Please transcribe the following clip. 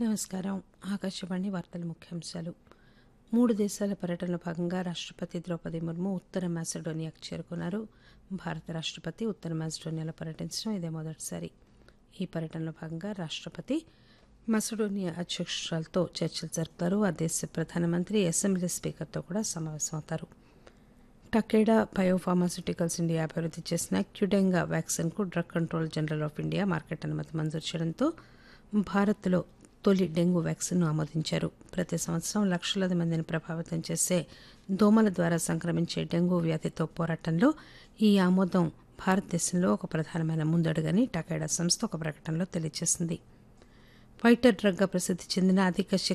నమస్కారం ఆకాశవాణి వార్తల ముఖ్యాంశాలు మూడు దేశాల పర్యటనలో భాగంగా రాష్టపతి ద్రౌపది ముర్ము ఉత్తర మాసిడోనియాకు చేరుకున్నారు భారత రాష్టపతి ఉత్తర మాసిడోనియాలో పర్యటించడం ఇదే మొదటిసారి ఈ పర్యటనలో భాగంగా రాష్టపతి మసిడోనియా అధ్యక్షురాలతో చర్చలు జరుపుతారు ఆ దేశ ప్రధానమంత్రి అసెంబ్లీ స్పీకర్తో కూడా సమావేశమవుతారు టకేడా బయోఫార్మాస్యూటికల్స్ ఇండియా అభివృద్ధి చేసిన క్యుడెంగా వ్యాక్సిన్కు drug control general of India market అనుమతి మంజూరు చేయడంతో భారత్లో తొలి డెంగూ వ్యాక్సిన్ను ఆమోదించారు ప్రతి సంవత్సరం లక్షలాది మందిని ప్రభావితం చేసే దోమల ద్వారా సంక్రమించే డెంగూ వ్యాధితో పోరాటంలో ఈ ఆమోదం భారతదేశంలో ఒక ప్రధానమైన ముందడుగని టకేడా సంస్థ ఒక ప్రకటనలో తెలియజేసింది ఫైటర్ డ్రగ్గా ప్రసిద్ధి చెందిన అధిక